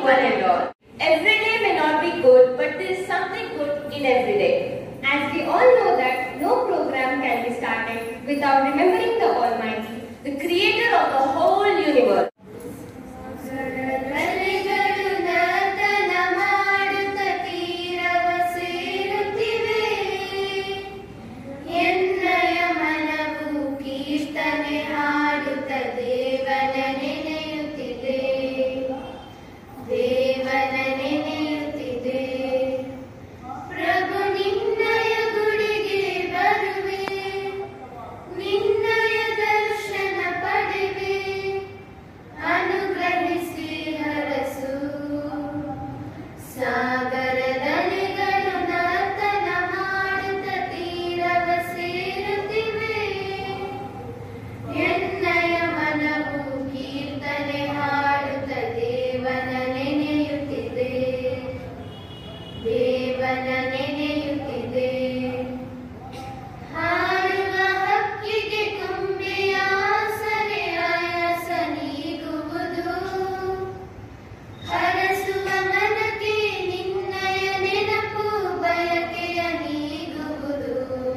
one and all. Every day may not be good, but there is something good in every day. As we all know that no program can be started without remembering the Almighty, The creator of the whole universe. ಅಲೆಗಳು ನರ್ತನ ಮಾಡುತ್ತ ತೀರವ ಸೇರುತ್ತಿವೆ ಎನ್ನಯ ಮನವು ಕೀರ್ತನೆ ಹಾಡುತ್ತ ದೇವನ ನೆನೆಯುತ್ತಿದೆ ದೇವನ ನೆನೆಯುತ್ತಿದೆ ಪ್ರಭು ನಿನ್ನಯ ಗುಡಿಗೆ ಬರುವೆ ನಿನ್ನಯ ದರ್ಶನ ಪಡೆವೆ ಅನುಗ್ರಹಿಸಿ ಹರಸು ಸಾಗರದಲೆಗಳು ನರ್ತನ ಮಾಡುತ್ತ ತೀರವ ಸೇರುತ್ತಿವೆ ಎನ್ನಯ ಮನವು ಕೀರ್ತನೆ ಹಾಡುತ್ತ ದೇವನ ನೆನೆಯುತ್ತಿದೆ ದೇವನ ನೆನೆಯುತ್ತಿದೆ ಹಾಡುವ ಹಕ್ಕಿಗೆ ಕೊಂಬೆಯ ಸರೆ ಆಯಾಸ ನೀಗುವುದು ಹರಸುವ ಮನಕ್ಕೆ ನಿನ್ನಯ ನೆನಪು ಬಯಕೆಯ ನೀಗುವುದು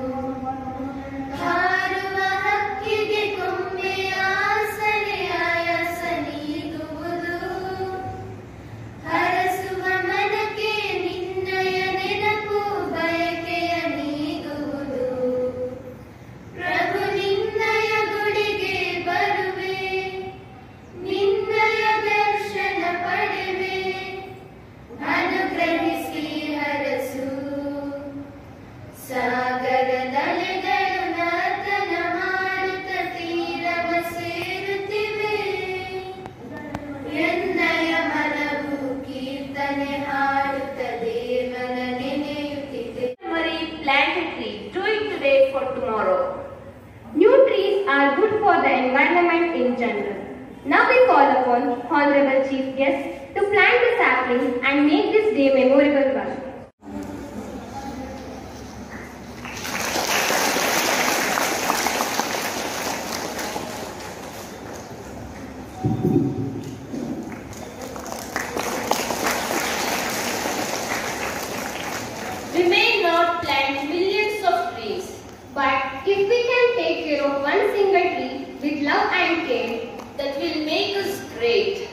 ಹಾರುವ ಹಕ್ಕಿಗೆ ಕೊಂಬೆಯ ಸರೆ ಆಯಾಸ ನೀಗುವುದು ಹರಸುವ ಮನಕ್ಕೆ ನಿನ್ನಯ ನೆನಪು ಬಯಕೆಯ ನೀಗುವುದು ಪ್ರಭು ನಿನ್ನಯ ಗುಡಿಗೆ ಬರುವೆ ನಿನ್ನಯ ದರ್ಶನ ಪಡೆವೆ ಅನುಗ್ರಹಿಸಿ ಹರಸು ಸಾಗರದಲೆಗಳು ನರ್ತನ ಮಾಡುತ್ತ ತೀರವ ಸೇರುತ್ತಿವೆ ಎನ್ನಯ ಮನವು ಕೀರ್ತನೆ ಹಾಡುತ್ತ ದೇವನ ನೆನೆಯುತ್ತಿದೆ Marie, plant a tree. Do it today for tomorrow. New trees are good for the environment in general. Now we call upon Honorable Chief Guest to plant a sapling and make this day memorable one. We may not plant millions of trees, But if we can take care of one single tree with love and care, that will make us great.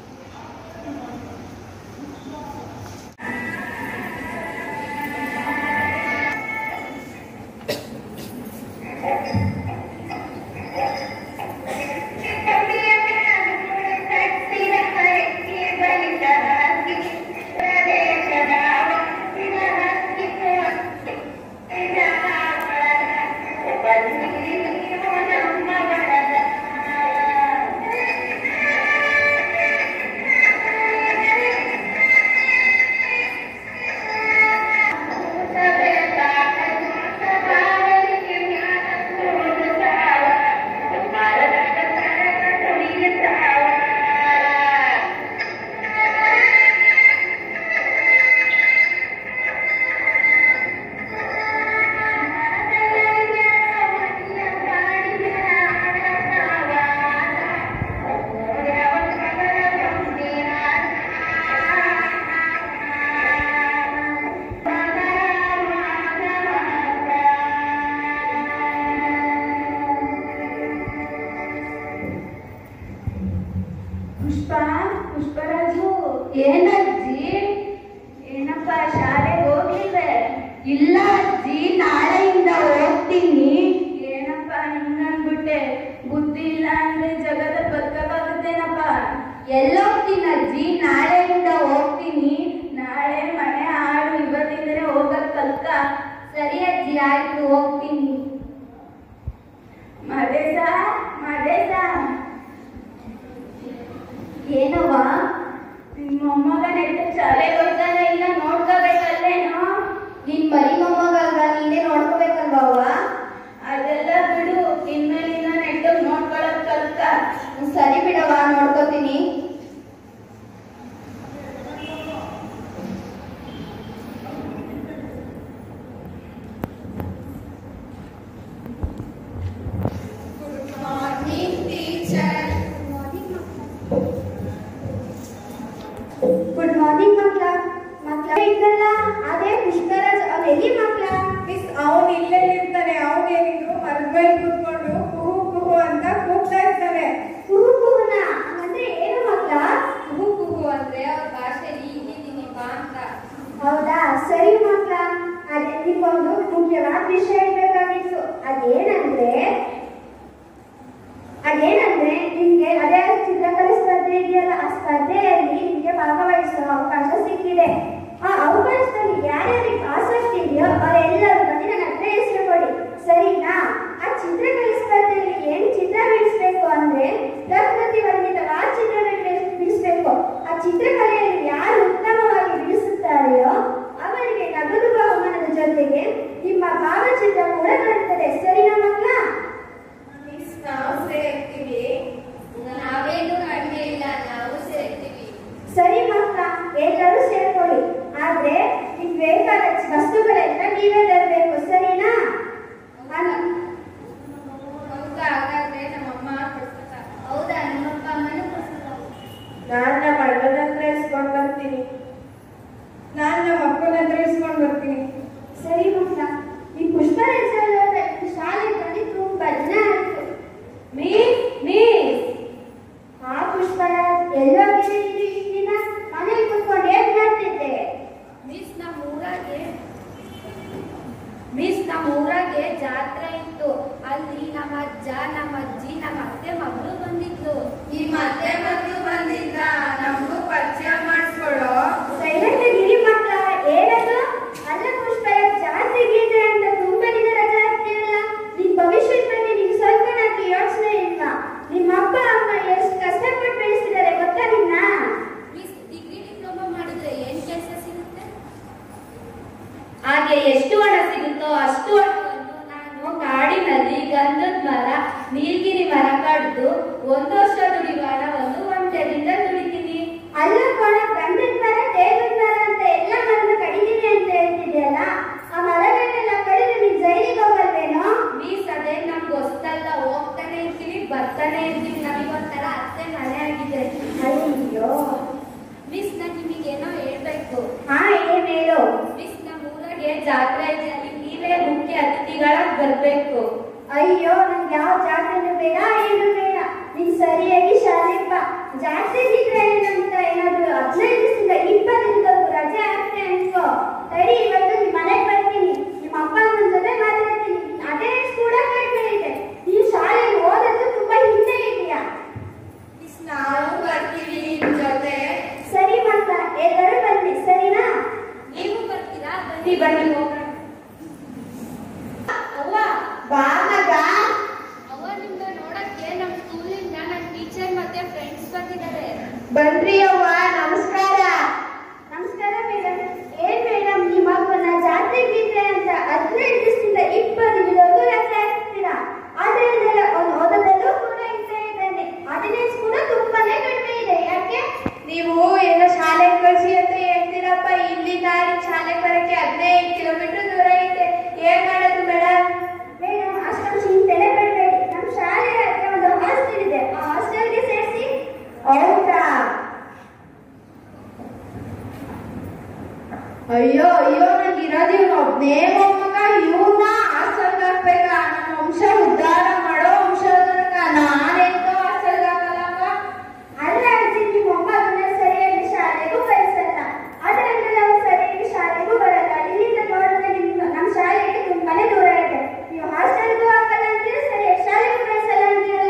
ಪುಷ್ಪ ಪುಷ್ಪರಾಜು ಏನಜ್ಜಿ ಏನಪ್ಪ ಶಾಲೆಗೆ ಹೋಗಿಲ್ವೇ ಇಲ್ಲ ಅಜ್ಜಿ ನಾಳೆಯಿಂದ ಹೋಗ್ತೀನಿ ಏನಪ್ಪ ಹಿಂಗನ್ಬಿಟ್ಟೆ ಬುದ್ಧಿ ಇಲ್ಲ ಅಂದ್ರೆ ಜಗದ ಬದುಕಕ್ಕಾಗುತ್ತೇನಪ್ಪ ಎಲ್ಲೋಗ್ತೀನಿ ಅಜ್ಜಿ ನಾಳೆಯಿಂದ ಹೋಗ್ತೀನಿ ನಾಳೆ ಮನೆ ಹಾಡು ಇವತ್ತಿಂದಲೇ ಹೋಗಕ್ ಕಲ್ಕ ಸರಿ ಅಜ್ಜಿ ಆಯ್ತು ಹೋಗ್ತೀನಿ ಮದೇಶ ಮದೇಶ ಏನವ್ವ ನಿನ್ ಮೊಮ್ಮಗ ನೆಟ್ಟು ಶಾಲೆಗೆ ಹೋಗ್ತಾನೆ ಇಲ್ಲ ನೋಡ್ಕೋಬೇಕಲ್ಲೇನೋ ನಿನ್ ಮರಿ ಮೊಮ್ಮಗ ನೀನೇ ನೋಡ್ಕೋಬೇಕಲ್ವವ್ವ ಅದೆಲ್ಲ ಬಿಡು ಇನ್ಮೇಲಿಂದ ನೆಟ್ಟು ನೋಡ್ಕೊಳಕ್ ಕಲ್ತ ಸರಿ ಬಿಡವ್ವ ನೋಡ್ಕೋತೀನಿ Morning, teacher. ಮಕ್ಳ ಇದ್ದಲ್ಲ ಅದೇ ಪುಷ್ಕರಾಜ್ ಅವ್ನು ಎಲ್ಲಿ ಮಕ್ಳ ಮಿಸ್ ಅವನು ಇಲ್ಲೇ ಇರ್ತಾನೆ ಅವನೇನಿದ್ರು ಮರದ ಮೇಲೆ ಕೂತ್ಕೊಂಡು ಕುಹು ಕುಹು ಅಂತ ಕೂಗ್ತಾ ಇರ್ತಾನೆ ಕುಹು ಕುಹುನ ಅಂದ್ರೆ ಏನು ಮಕ್ಳ ಕುಹು ಕುಹು ಅಂದ್ರೆ ಅವ್ರ ಭಾಷೆಯಲ್ಲಿ ಇಲ್ಲಿದ್ದೀನಿ ಬಾ ಅಂತ ಹೌದಾ ಸರಿ ಮಕ್ಳ ಅದೇ ನಿಮ್ಗೊಂದು ಮುಖ್ಯವಾದ ವಿಷಯ ಹೇಳ್ಬೇಕಾಗಿತ್ತು ಅದೇನಂದ್ರೆ ಅದೇನಂದ್ರೆ ನಿಮ್ಗೆ ಅದೇ ಚಿತ್ರಕಲೆ ಸ್ಪರ್ಧೆ ಇದೆಯಲ್ಲ ಆ ಸ್ಪರ್ಧೆಯಲ್ಲಿ ನಿಮ್ಗೆ ಭಾಗವಹಿಸುವ ಅವಕಾಶ ಸಿಕ್ಕಿದೆ ಆ ಅವಕಾಶದಲ್ಲಿ ಯಾರ್ಯಾರಿಗೆ ಆಸಕ್ತಿ ಇದೆಯೋ ಅವರೆಲ್ಲರೂ ಬಂದು ನನ್ನ ಹತ್ರ ಹೆಸರು ಕೊಡಿ ಸರಿನಾ ಆ ಚಿತ್ರಕಲೆ ಸ್ಪರ್ಧೆಯಲ್ಲಿ ಏನು ಚಿತ್ರ ಬಿಡಿಸ್ಬೇಕು ಅಂದ್ರೆ ಪ್ರಕೃತಿ ವರ್ಣಿತವಾದ ಚಿತ್ರಗಳು ಬಿಡಿಸ್ಬೇಕು ಆ ಚಿತ್ರಕಲೆಯಲ್ಲಿ ಯಾರು ಉತ್ತಮವಾಗಿ ಬಿಡಿಸುತ್ತಾರೆಯೋ ಅವರಿಗೆ ನಗದು ಬಹುಮಾನದ ಜೊತೆಗೆ ನಿಮ್ಮ ಭಾವಚಿತ್ರ ಕೂಡ ಬರುತ್ತದೆ ಸರಿನಾ ಮಕ್ಕಳ ಮಿಸ್ ನಾವು ಸೇರ್ತೀವಿ ನಾವೇನು ಕಡಿಮೆ ಇಲ್ಲ ನಾವು ಸೇರ್ತೀವಿ ಸರಿ ಮಕ್ಕಳ ಎಲ್ಲರೂ ಸೇರ್ಕೊಳ್ಳಿ ಆದ್ರೆ ನಿಮ್ಗೆ ಬೇಕಾದ ವಸ್ತುಗಳೆಲ್ಲ ನೀವೇ ತರಬೇಕು ಸರಿನಾ ಅನ್- ಹೌದಾ ಹಾಗಾದ್ರೆ ನಮ್ಮಮ್ಮ ಕೊಡ್ತಾರೆ ಹೌದಾ ನಿಮ್ಮಪ್ಪ ಅಮ್ಮನೂ ಕೊಡ್ಸಲ್ಲ ನಾನು ನಮ್ಮ ಅಣ್ಣನ ಹತ್ರ ಇಸ್ಕೊಂಡು ಬರ್ತೀನಿ ನಾನು ನಮ್ಮ ಅಪ್ಪನ ಹತ್ರ ಇಸ್ಕೊಂಡು ಬರ್ತೀನಿ ಸರಿ ಮಕ್ಕಳ ಈ ಪುಷ್ಪರಾಜ ಶಾಲೆ ಬಂದು ತುಂಬಾ ಜನ ಆಯ್ತು ಮೀಸ್ ಮೀಸ್ ಆ ಪುಷ್ಪರಾಜ್ ಎಲ್ಲೋಗಿದೆ ಇದು ಇಷ್ಟ್ ದಿನ ಮನೇಲಿ ಕುತ್ಕೊಂಡು ಏನ್ ಮಾಡ್ತಿದ್ದೆ ಮಿಸ್ ನಮ್ಮ ಊರಾಗೆ ಮಿಸ್ ನಮ್ಮ ಊರಾಗೆ ಜಾತ್ರೆ ಇತ್ತು ಅಲ್ಲಿ ನಮ್ಮ ಅಜ್ಜ ನಮ್ಮ ಅಜ್ಜಿ ನಮ್ಮ ಅತ್ತೆ ಮಗಳು ಬಂದಿದ್ರು ನಿಮ್ಮ ಅತ್ತೆ ಮಗಳು ಬಂದಿದ್ದ ನಮಗೂ ಪರಿಚಯ ಮಾಡಿಸ್ಕೊಡೋ ಸೈಲೆಂಟ್ ಗಿರಿ ಮಕ್ಕಳ ಏನದು ಅಲ್ಲ ಪುಷ್ಪರಾಜ್ ಜಾತ್ರೆಗೆ ಇದೆ ಅಂತ ತುಂಬಾ ದಿನ ರಜೆ ಆಗ್ತಿರಲ್ಲ ನಿನ್ ಭವಿಷ್ಯದ ಬಗ್ಗೆ ನಿನ್ ಸ್ವಲ್ಪ ನಾಲ್ಕು ಯೋಚನೆ ಇಲ್ವಾ ನಿಮ್ಮ ಅಪ್ಪ ಅಮ್ಮ ಎಷ್ಟು ಕಷ್ಟಪಟ್ಟು ಬೆಳೆಸಿದ್ದಾರೆ ಗೊತ್ತಾ ನಿನ್ನ ಮಿಸ್ ಡಿಗ್ರಿ ಡಿಪ್ಲೊಮಾ ಮಾಡಿದ್ರೆ ಏನ್ ಕೆಲಸ ಸಿಗುತ್ತೆ ಹಾಗೆ ಎಷ್ಟು ಹಣ ಸಿಗುತ್ತೋ ಅಷ್ಟು ಹಣವನ್ನು ನಾನು ಕಾಡಿನಲ್ಲಿ ಗಂಧದ ಮರ ನೀಲಗಿರಿ ಮರ ಕಡ್ದು ಒಂದು ವರ್ಷ ದುಡಿಯುವ ಹಣವನ್ನು ಒಂಟೆದಿಂದ ದುಡಿತೀನಿ ಅಲ್ಲ ಕೊಡ ಗಂಧದ ಮರ ದೇವದ ಮರ ಅಂತ ಎಲ್ಲ ಮರನ ಕಡಿತೀನಿ ಅಂತ ಹೇಳ್ತಿದ್ಯಲ್ಲ ಆ ಮರಗಳನ್ನೆಲ್ಲ ಕಡಿದು ನೀನ್ ಜೈಲಿಗೆ ಹೋಗಲ್ವೇನೋ ಮೀಸ್ ಅದೇ ನಮ್ಗೆ ಹೊಸ್ತಲ್ಲ ಹೋಗ್ತಾನೆ ಇರ್ತೀವಿ ಬರ್ತಾನೆ ಇರ್ತೀವಿ ನಮಗೊಂಥರ ಅತ್ತೆ ಮನೆ ಆಗಿದೆ ಅಯ್ಯೋ ಮಿಸ್ ನಾನು ನಿಮಗೇನೋ ಹೇಳ್ಬೇಕು ಹಾ ಏನ್ ಹೇಳು ಮಿಸ್ ನಮ್ಮ ಊರಾಗೆ ಊರಿಗೆ ಜಾತ್ರೆ ಇದೆ ಅಲ್ಲಿ ನೀವೇ ಮುಖ್ಯ ಅತಿಥಿಗಳಾಗಿ ಬರ್ಬೇಕು ಅಯ್ಯೋ ನನ್ಗೆ ಯಾವ ಜಾತ್ರೆನೂ ಬೇಡ ಏನು ಬೇಡ ನೀನ್ ಸರಿಯಾಗಿ ಶಾಲೆಗೆ ಬಾ ಜಾತ್ರೆ ಗಿತ್ರೆ ಏನಂತ ಏನಾದ್ರು ಹದಿನೈದು ದಿವಸದಿಂದ ಇಪ್ಪತ್ತು ದಿನದವರೆಗೂ ರಜೆ ಆಗ್ತೆ ಅನ್ಕೋ ತಡಿ ಇವತ್ತು ನಿಮ್ ಮನೆಗೆ ಬರ್ತೀನಿ ನಿಮ್ಮ ಅಪ್ಪ ಅಮ್ಮನ ಜೊತೆ ಮಾತಾಡ್ತೀನಿ ಅಟೆಂಡೆನ್ಸ್ ಕೂಡ ಕಡಿಮೆ ಇದೆ ನೀನ್ ಶಾಲೆಗೆ ಓದೋದು ತುಂಬಾ ಹಿಂದೆ ಇದೆಯಾ ಮಿಸ್ ನಾವು ಬರ್ತೀವಿ ನಿಮ್ ಜೊತೆ ಸರಿ ಮಕ್ಕ ಎಲ್ಲರೂ ಬನ್ನಿ ಸರಿನಾ ನೀವು ಬರ್ತೀರಾ ಬನ್ನಿ ಬನ್ನಿ ಹೋಗೋಣ ಅವ್ವ ಬಾ ಮಗ ಅವ್ವ ನಿಮ್ನ ನೋಡಕ್ಕೆ ನಮ್ಮ ಸ್ಕೂಲಿಂದ ನನ್ನ ಟೀಚರ್ ಮತ್ತೆ ಫ್ರೆಂಡ್ಸ್ ಬಂದಿದ್ದಾರೆ ಬನ್ರಿ ಅವ್ವ ನಮಸ್ಕಾರ ನಮಸ್ಕಾರ ಮೇಡಮ್ ಏನ್ ಮೇಡಮ್ ನಿಮ್ಮ ಮಗನ ಜಾತ್ರೆಗಿದ್ರೆ ಅಂತ ಹದಿನೈದು ದಿವಸದಿಂದ ಇಪ್ಪತ್ತು ದಿನದವರೆಗೂ ರಜೆ ಹಾಕ್ತೀರಾ ಆದ್ರಿಂದಲೇ ಅವ್ನು ಓದೋದಲ್ಲೂ ಕೂಡ ಇದ್ದೇ ಇದ್ದಾನೆ ಅಟೆಂಡೆನ್ಸ್ ಕೂಡ ತುಂಬಾನೇ ಕಡಿಮೆ ಇದೆ ಯಾಕೆ ನೀವು ಏನೋ ಶಾಲೆಗೆ ಕಳ್ಸಿ ಅಂತ ಹೇಳ್ತೀರಪ್ಪ ಇಲ್ಲಿಂದ ನಿಮ್ ಶಾಲೆಗೆ ಬರಕ್ಕೆ ಹದಿನೈದು ಕಿಲೋಮೀಟರ್ ದೂರ ಐತೆ ಏನ್ ಮಾಡೋದು ಮೇಡಮ್ ಮೇಡಮ್ ಅಷ್ಟೊಂದು ಚಿಂತೆನೆ ಪಡಬೇಡಿ ನಮ್ಮ ಶಾಲೆ ಹತ್ರ ಒಂದು ಹಾಸ್ಟೆಲ್ ಇದೆ ಆ ಹಾಸ್ಟೆಲ್ಗೆ ಸೇರಿಸಿ ಹೌದಾ ಅಯ್ಯೋ ಅಯ್ಯೋ ನಂಗೆ ಇರೋದು ಇವ್ನು ಒಬ್ನೇ ಮೊಮ್ಮಗ ಇವನ್ನ ಹಾಸ್ಟೆಲ್ಗೆ ಹಾಕ್ಬೇಕ ನಮ್ಮ ವಂಶ ಉದ್ಧಾರ ಮಾಡೋ ವಂಶೋದ್ಧಾರಕ ನಾನೆಂತೋ ಹಾಸ್ಟೆಲ್ಗೆ ಹಾಕಲ್ಲಪ್ಪ ಅಲ್ಲ ಅಜ್ಜಿ ನಿಮ್ಮ ಮೊಮ್ಮಗನ ಸರಿಯಾಗಿ ಶಾಲೆಗೂ ಕಳಿಸಲ್ಲ ಅದರಿಂದ ನಾವು ಸರಿಯಾಗಿ ಶಾಲೆಗೂ ಬರಲ್ಲ ಇಲ್ಲಿಂದ ನೋಡಿದ್ರೆ ನಿಮ್ ನಮ್ಮ ಶಾಲೆಗೆ ತುಂಬಾನೇ ದೂರ ಇದೆ ನೀವು ಹಾಸ್ಟೆಲ್ಗೂ ಹಾಕಲ್ಲ ಅಂತೀರ ಸರಿಯಾಗಿ ಶಾಲೆಗೂ ಕಳಿಸಲ್ಲ ಅಂತೀರಲ್ಲ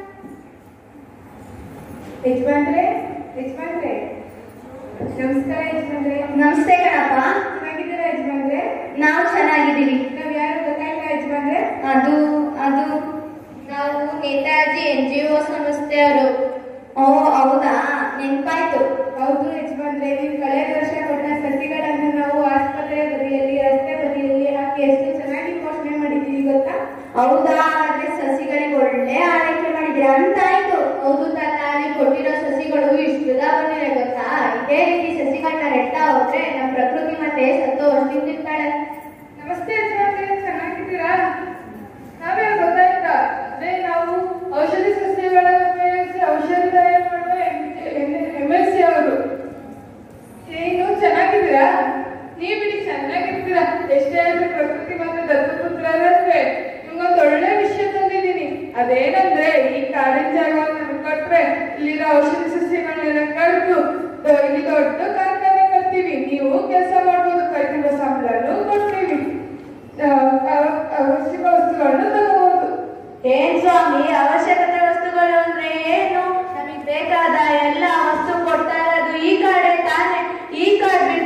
ಯಜಮಾನ್ರೆ ಯಜಮಾನ್ರೆ ನಮಸ್ಕಾರ ಯಜಮಾನ್ರೆ ನಮಸ್ತೆ ಕಣಪ್ಪ ಚೆನ್ನಾಗಿದ್ದೀರಾ ಯಜಮಾನ್ರೆ ನಾವು ಚೆನ್ನಾಗಿದ್ದೀವಿ ನಾವ್ ಯಾರು ಗೊತ್ತಾಯ್ತಾ ಯಜಮಾನ್ರೆ ಅದು ಅದು ನಾವು ನೇತಾಜಿ ಎನ್ ಜಿ ಒ ಸಂಸ್ಥೆಯವರು ಓ ಹೌದಾ ನೆನ್ಪಾಯ್ತು ಹೌದು ಯಜಮಾನ್ರೆ ನೀವು ಕಳೆದ ವರ್ಷ ಕೊಟ್ಟ ಸಸಿಗಳನ್ನು ನಾವು ಆಸ್ಪತ್ರೆ ಬದಿಯಲ್ಲಿ ರಸ್ತೆ ಬದಿಯಲ್ಲಿ ಹಾಕಿ ಎಷ್ಟು ಚೆನ್ನಾಗಿ ಪೋಷಣೆ ಮಾಡಿದ್ದೀವಿ ಗೊತ್ತಾ ಹೌದಾ ಆದ್ರೆ ಸಸಿಗಳಿಗೆ ಒಳ್ಳೆ ಆರೈಕೆ ಮಾಡಿದ್ರಿ ಅಂತಾಯ್ತು ಹೌದು ತಾತ ನೀವು ಕೊಟ್ಟಿರೋ ಸಸಿಗಳು ಇಷ್ಟುದ ಬಂದಿದೆ ಗೊತ್ತಾ ಇದೇ ರೀತಿ ಸಸಿಗಳನ್ನ ನೆಡ್ತಾ ಹೋದ್ರೆ ನಮ್ಮ ಪ್ರಕೃತಿ ಮತ್ತೆ ಸಂತೋಷದಿಂದಿರ್ತಾಳೆ ನಮಸ್ತೆ ಯಜಮಾನ್ರೆ ಚೆನ್ನಾಗಿದ್ದೀರಾ ನಾವೇ ಗೊತ್ತಾಯ್ತಾ ಅದೇ ನಾವು ಔಷಧಿ ಸಸ್ಯಗಳನ್ನು ಉಪಯೋಗಿಸಿ ಔಷಧಿ ತಯಾರು ಮಾಡುವ ಎಂ ಎಸ್ ಸಿ ಅವರು ಏನು ಚೆನ್ನಾಗಿದ್ದೀರಾ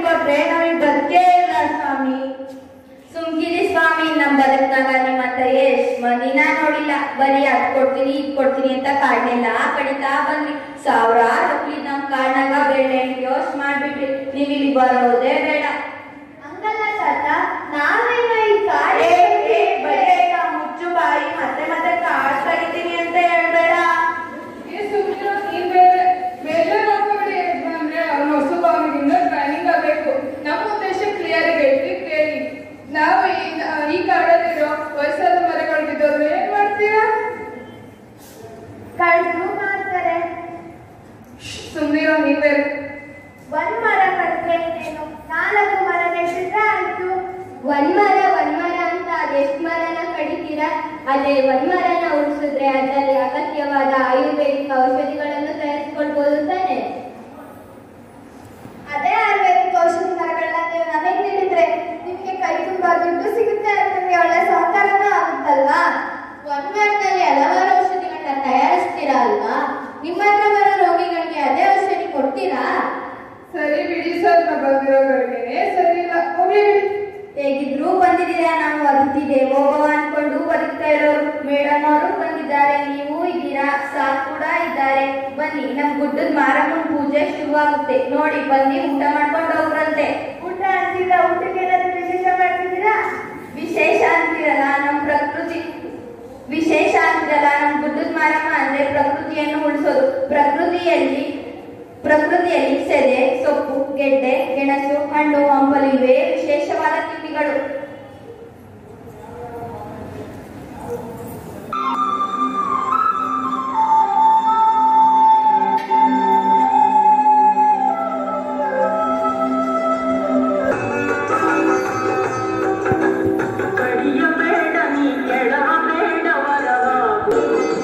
ಕೊಟ್ರೆ ನಮಗೆ ಬದುಕೇ ಇಲ್ಲ ಸ್ವಾಮಿ ಸುಮ್ಕಿರಿ ಸ್ವಾಮಿ ನಮ್ ಬದುಕ್ನಾಗ ನಿಮ್ಮಂತ ಎಷ್ಟ್ ಮಂದಿನ ನೋಡಿಲ್ಲ ಬರೀ ಅದ್ ಕೊಡ್ತೀನಿ ಇದ್ ಕೊಡ್ತೀನಿ ಅಂತ ಕಾರ್ಡ್ನೆಲ್ಲ ಕಡಿತಾ ಬಂದ್ರಿ ಸಾವಿರಾರು ಮಕ್ಳಿಗೆ ನಮ್ ಕಾರ್ಡ್ನಾಗ ಬೇಳೆ ಯೋಚ್ ಮಾಡ್ಬಿಟ್ರಿ ನೀವ್ ಇಲ್ಲಿ ಬರೋದೇ ಬೇಡ ಹಂಗಲ್ಲ ತಾತ ನಾವೇನೋ ಈ ಕಾರ್ಡ್ ಏ, ಏ, ಬಡ್ಡೆಗ ಮುಚ್ಚು ಬಾಯಿ ಮತ್ತೆ ಮತ್ತೆ ಕಾಡ್ ಕಡಿತೀನಿ ಅಂತ ಹೇಳ್ಬೇಡ ಈ ಸುಮ್ನೆ ನೀನ್ ಬೇರೆ ಬೇರೆ ನೋಡ್ಕೊಬೇಡಿ ಅಂದ್ರೆ ಅವ್ನ ಹೊಸಬ ಅವನಿಗೆ ಇನ್ನೂ ಟ್ರೈನಿಂಗ್ ಆಗಬೇಕು ನಮ್ಮ ಉದ್ದೇಶ ಕ್ಲಿಯರ್ ಹೇಳ್ತಿ ಕೇಳಿ ನಾವು ಈ ಈ ಕಾಡಲ್ಲಿರೋ ವಯಸ್ಸಾದ ಮರಗಳು ಬಿದ್ದೋದ್ರೆ ಏನ್ ಮಾಡ್ತೀರಾ ಕಳ್ದು ಮಾಡ್ತಾರೆ ಸುಮ್ನಿರೋ ನೀವ್ ಬೇರೆ ಒಂದ್ ಮರ ಕಟ್ರೆ ಇನ್ನೇನು ನಾಲ್ಕು ಮರ ನೆಟ್ಟಿದ್ರೆ ಆಯ್ತು ಒಂದ್ ಮರ ಒಂದ್ ಮರ ಅಂತ ಅದೆಷ್ಟ್ ಮರನ ಕಡಿತೀರಾ ಅದೇ ಒಂದ್ ಮರನ ಉಳಿಸಿದ್ರೆ ಅದರಲ್ಲಿ ಅಗತ್ಯವಾದ ಆಯುರ್ವೇದಿಕ್ ಔಷಧಿಗಳನ್ನು ತಯಾರಿಸ್ಕೊಳ್ಬಹುದು ತಾನೆ ಅದೇ ಆಯುರ್ವೇದಿಕ್ ಔಷಧಿ ಮರಗಳನ್ನ ನೀವು ನಮಗೆ ನೀಡಿದ್ರೆ ನಿಮ್ಗೆ ಕೈ ತುಂಬಾ ದುಡ್ಡು ಸಿಗುತ್ತೆ ನಿಮ್ಗೆ ಒಳ್ಳೆ ಸಹಕಾರನೂ ಆಗುತ್ತಲ್ವಾ ಒಂದ್ ಮರದಲ್ಲಿ ಹಲವಾರು ಔಷಧಿಗಳನ್ನ ತಯಾರಿಸ್ತೀರಾ ಅಲ್ವಾ ನಿಮ್ಮ ಹತ್ರ ಬರೋ ರೋಗಿಗಳಿಗೆ ಅದೇ ಔಷಧಿ ಕೊಡ್ತೀರಾ ಸರಿ ಬಿಡಿ ಸರ್ ನಾ ಬಂದಿರೋಗಳಿಗೆ ಸರಿ ಇಲ್ಲ ಹೋಗ್ಲಿ ಬಿಡಿ ಹೇಗಿದ್ರು ಬಂದಿದ್ದೀರಾ ನಾವು ಅತಿಥಿ ಹೋಗೋ ಅನ್ಕೊಂಡು ಬದುಕ್ತಾ ಇರೋರು ಮೇಡಮ್ ಅವರು ಬಂದಿದ್ದಾರೆ ನೀವು ಇದ್ದೀರಾ ಸಾರ್ ಕೂಡ ಇದ್ದಾರೆ ಬನ್ನಿ ನಮ್ ಗುಡ್ಡದ ಮಾರಮ್ಮನ ಪೂಜೆ ಶುರುವಾಗುತ್ತೆ ನೋಡಿ ಬನ್ನಿ ಊಟ ಮಾಡ್ಕೊಂಡು ಹೋಗ್ರಂತೆ ಊಟ ಅಂತಿಲ್ಲ ಊಟಕ್ಕೆ ಏನಾದ್ರು ವಿಶೇಷ ಮಾಡ್ತಿದ್ದೀರಾ ವಿಶೇಷ ಅಂತಿರಲ್ಲ ನಮ್ ಪ್ರಕೃತಿ ವಿಶೇಷ ಅಂತಿರಲ್ಲ ನಮ್ ಗುಡ್ಡದ ಮಾರಮ್ಮ ಅಂದ್ರೆ ಪ್ರಕೃತಿಯನ್ನು ಉಳಿಸೋದು ಪ್ರಕೃತಿಯಲ್ಲಿ ಪ್ರಕೃತಿಯಲ್ಲಿ ಸೆದೆ ಸೊಪ್ಪು ಗೆಡ್ಡೆ ಗೆಣಸು ಹಣ್ಣು ಹಂಪಲು ಇವೇ ವಿಶೇಷವಾದ ತಿಂಡಿಗಳು ಕಡಿಯಬೇಡ ನೀ ಕೆಡವಬೇಡ ವರವಾಗು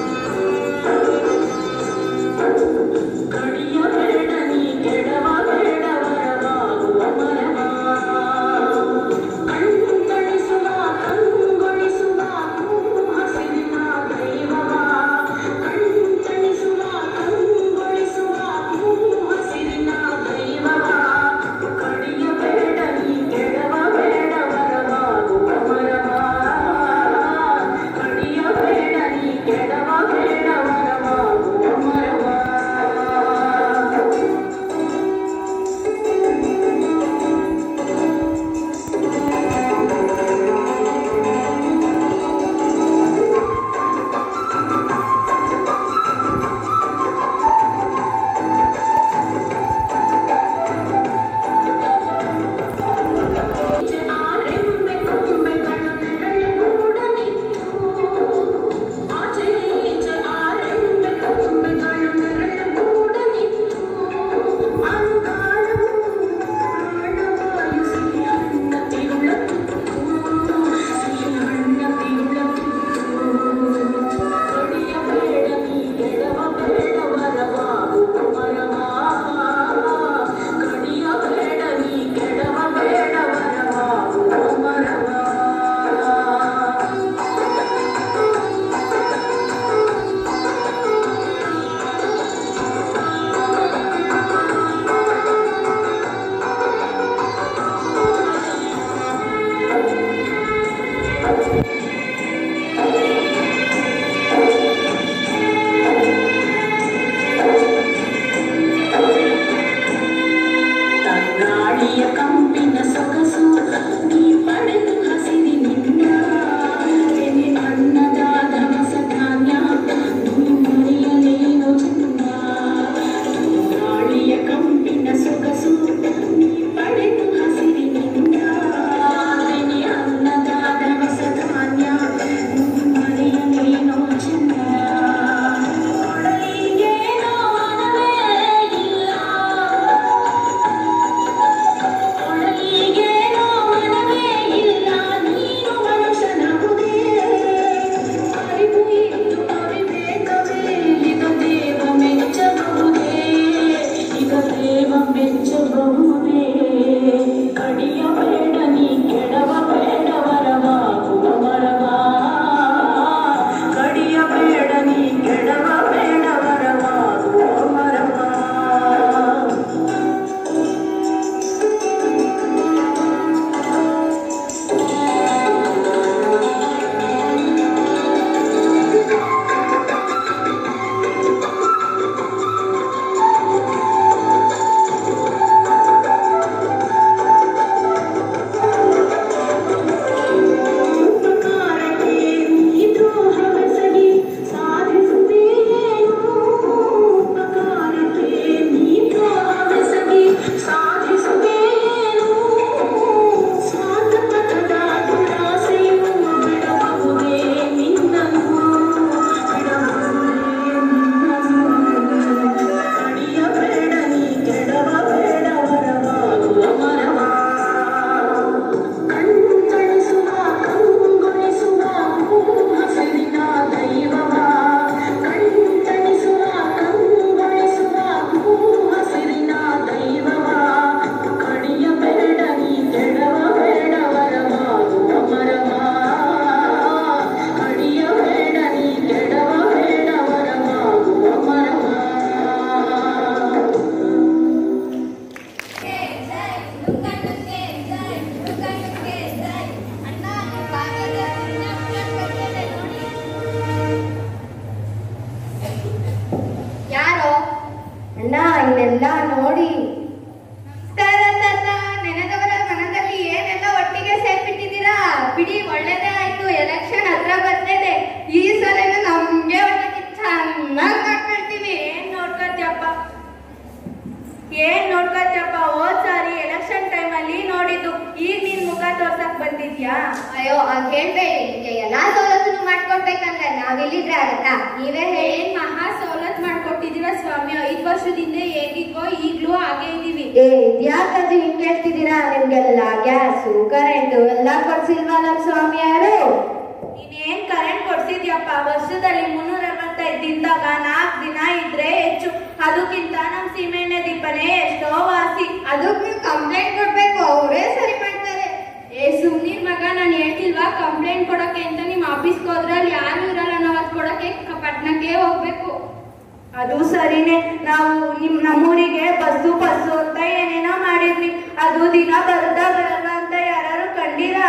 ಕಡಿಯಬೇಡ ನೀ ಕೆಡವಬೇಡ ವರವಾಗುವ ಮರವಾ ಕಣ್ಗಳಿಸುವ ಕಂಗೊಳಿಸುವ ಹಸಿರಿನ ದೈವವ ಕಣ್ತಣಿಸುವ ಕಂಗೊಳಿಸುವ ಹಸಿರಿನ ದೈವವ ಕಡಿಯಬೇಡ ನೀ ಕೆಡವಬೇಡ ವರವಾಗುವ ಮರವಾ ಕಡಿಯಬೇಡ ನೀ ಕೆಡವಬೇಡ ವರವಾಗುವ ಮರವಾ ಆರೆಂಬೆ ಕೊಂಬೆಗಳ ನೆರಳುಗೂಡನಿತ್ತು. ಆಚೆ ಈಚೆ ಆರೆಂಬೆ ಕೊಂಬೆಗಳ ನೆರಳುಗೂಡನಿತ್ತು. ಅಂಗಾಲವು ಪ್ರಾಣವಾಯು ಸಿಹಿಹಣ್ಣ ತಿರುಳತಿತ್ತು. ಸಿಹಿಹಣ್ಣ ತಿರುಳತಿತ್ತು. ಕಡಿಯಬೇಡ ನೀ ಗೆಡವಬೇಡ ವರವಾಗುವ ಮರವಾ. ಕಡಿಯಬೇಡ ನೀ ಕೆಡವಬೇಡ ವರವಾಗುವ ಮರವಾ. ತಂಗಾಳಿಯ ಕಂಪಿನ ಸೊಗಸು ನೀ ಪಡೆದು ಹಸಿರಿನಿಂದ ಎದೆ ಅನ್ನದ ಧವಸ ಧಾನ್ಯ ನೀ ಮರೆಯಲೇನು ಚಂದ ತಂಗಾಳಿಯ ಕಂಪಿನ ಸೊಗಸು ನೀ ಪಡೆದು ಹಸಿರಿನಿಂದ ಎದೆ ಅನ್ನದ ಧವಸ ಧಾನ್ಯ ನೀ ಮರೆಯಲೇನು ಚಂದ ಕೊಡಲಿಗೇನೋ ಮನವೇ ಇಲ್ಲ ಒಳಗೇನೋ ಮನವೇ ಇಲ್ಲ ನೀನು ಮನುಷ್ಯನಾಗುವುದೇ ಅರಿವು ಇದ್ದು ಅವಿವೇಕವೇ ಇದ ದೇವ ಮೆಚ್ಚಬಹುದೇ ಇದ ದೇವ ಮೆಚ್ಚಬಹುದೇ ಕಡಿಯಬೇಡ ನೀ ಕೆಡವಬೇಡ ವರವಾಗುವ ಮರವಾ ಕಡಿಯಬೇಡ ನೀ ಕೆಡವಬೇಡ ವರವಾಗುವ ಮರವಾ ಹುಡುಗಣ್ಣಕ್ಕೆ ಜೈ ಹುಡುಗಣ್ಣಕ್ಕೆ ಜೈ ಅಣ್ಣ ನಿಮ್ಮ ಭಾಗ್ಯದ ಕಣ್ಕಟ್ಟಿದೆ ನೋಡಿ ಯಾರೋ ಅಣ್ಣ ಇಲ್ಲೆಲ್ಲ ನೋಡಿ ನಮಸ್ಕಾರ ತಾತ ನೆನೆದವರ ಮನದಲ್ಲಿ ಏನೆಲ್ಲ ಒಟ್ಟಿಗೆ ಸೇರ್ಬಿಟ್ಟಿದ್ದೀರಾ ಬಿಡಿ ಒಳ್ಳೇದೇ ಆಯ್ತು ಎಲೆಕ್ಷನ್ ಹತ್ರ ಬರ್ತಿದೆ ಈ ಸಲನು ನಮ್ಗೆ ಒಟ್ಟಿಗೆ ಚೆನ್ನಾಗಿ ಮಾಡ್ಕೊಳ್ತೀವಿ ಏನ್ ನೋಡ್ಕೊತ್ಯಪ್ಪ ಏನ್ ನೋಡ್ಕೊತ್ಯಪ್ಪ ಹೋದ್ ಸಾರಿ ಎಲೆಕ್ಷನ್ ಟೈಮಲ್ಲಿ ನೋಡಿದ್ದು ಈಗ ನಿನ್ ಮುಖ ತೋರ್ಸಕ್ ಬಂದಿದ್ಯಾ ಅಯ್ಯೋ ಅದ್ ಹೇಳ್ಬೇಡಿ ನಿಮ್ಗೆ ಎಲ್ಲಾ ಸವಲತ್ತನ್ನು ಮಾಡ್ಕೊಡ್ಬೇಕಂದ್ರೆ ನಾವಿಲ್ಲಿದ್ರೆ ಆಗತ್ತಾ ನೀವೇ ಹೇಳಿ ಏನ್ ಮಹಾ ಸವಲತ್ ಮಾಡ್ಕೊಟ್ಟಿದೀರ ಸ್ವಾಮಿ ಐದ್ ವರ್ಷದಿಂದ ಹೇಗಿದ್ವೋ ಈಗ್ಲೂ ಹಾಗೆ ಇದೀವಿ ಏ ಇದ್ಯಾಕದು ಹಿಂಗ್ ಹೇಳ್ತಿದ್ದೀರಾ ನಿಮ್ಗೆಲ್ಲ ಗ್ಯಾಸು ಕರೆಂಟ್ ಎಲ್ಲ ಕೊಡ್ಸಿಲ್ವಾ ನಮ್ ಸ್ವಾಮಿಯಾರು ಇನ್ನೇನ್ ಕರೆಂಟ್ ಕೊಡ್ಸಿದ್ಯಪ್ಪ ವರ್ಷದಲ್ಲಿ ಮುನ್ನೂರ ಅರವತ್ತೈದು ದಿನದಾಗ ನಾಲ್ಕು ದಿನ ಇದ್ರೆ ಹೆಚ್ಚು ಅದಕ್ಕಿಂತ ನಮ್ ಸೀಮೆಣ್ಣೆ ದೀಪನೇ ಎಷ್ಟೋ ವಾಸಿ ಅದಕ್ಕೆ ನೀವು ಕಂಪ್ಲೇಂಟ್ ಕೊಡ್ಬೇಕು ಅವರೇ ಸರಿ ಮಾಡ್ತಾರೆ ಏ ಸುಮ್ನಿರ್ ಮಗ ನಾನು ಹೇಳ್ತಿಲ್ವಾ ಕಂಪ್ಲೇಂಟ್ ಕೊಡಕ್ಕೆ ಅಂತ ನಿಮ್ ಆಫೀಸ್ಗೆ ಹೋದ್ರೆ ಅಲ್ಲಿ ಯಾರು ಇರಲ್ಲ ನಾವ್ ಅದ್ ಕೊಡಕ್ಕೆ ಕ- ಪಟ್ನಕ್ಕೆ ಹೋಗ್ಬೇಕು ಅದು ಸರಿನೇ ನಾವು ನಿಮ್ ನಮ್ಮೂರಿಗೆ ಬಸ್ಸು ಬಸ್ಸು ಅಂತ ಏನೇನೋ ಮಾಡಿದ್ವಿ ಅದು ದಿನ ಬರುತ್ತಾ ಬರಲ್ಲ ಅಂತ ಯಾರು ಕಂಡೀರಾ